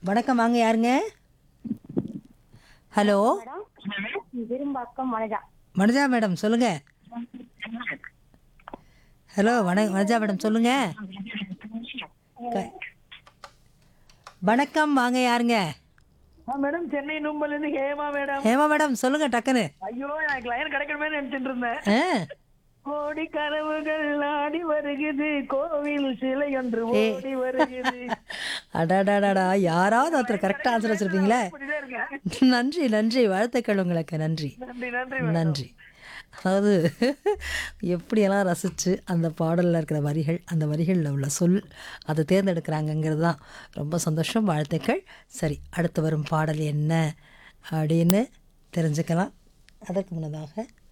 வணக்கம் வாங்க யாருங்க ஹலோ விரும்பாக்கம் மனஜா மனுஜா மேடம் சொல்லுங்க ஹலோ வண மனுஜா மேடம் சொல்லுங்க க- வணக்கம் வாங்க யாருங்க மேடம் சென்னை நும்பல் இருந்து ஹேமா மேடம் ஹேமா மேடம் சொல்லுங்க டக்குன்னு ஐயோ எனக்கு லைன் கிடைக்கணுமே நினைச்சிட்டு இருந்தேன் ஆ கோடி கனவுகள் ஆடி வருகிறது கோவில் சிலை ஒன்று ஓடி வருகிறது அடாடாடாடா யாராவது ஒருத்தர் கரெக்டாக ஆன்சர் வச்சிருப்பீங்களே இப்படிதான் இருக்கேன் நன்றி நன்றி வாழ்த்துக்கள் உங்களுக்கு நன்றி நன்றி நன்றி நன்றி அதாவது எப்படியெல்லாம் ரசித்து அந்த பாடலில் இருக்கிற வரிகள் அந்த வரிகளில் உள்ள சொல் அதை தேர்ந்தெடுக்கிறாங்கங்கிறது தான் ரொம்ப சந்தோஷம் வாழ்த்துக்கள் சரி அடுத்து வரும் பாடல் என்ன அப்படின்னு தெரிஞ்சுக்கலாம் அதற்கு முன்னதாக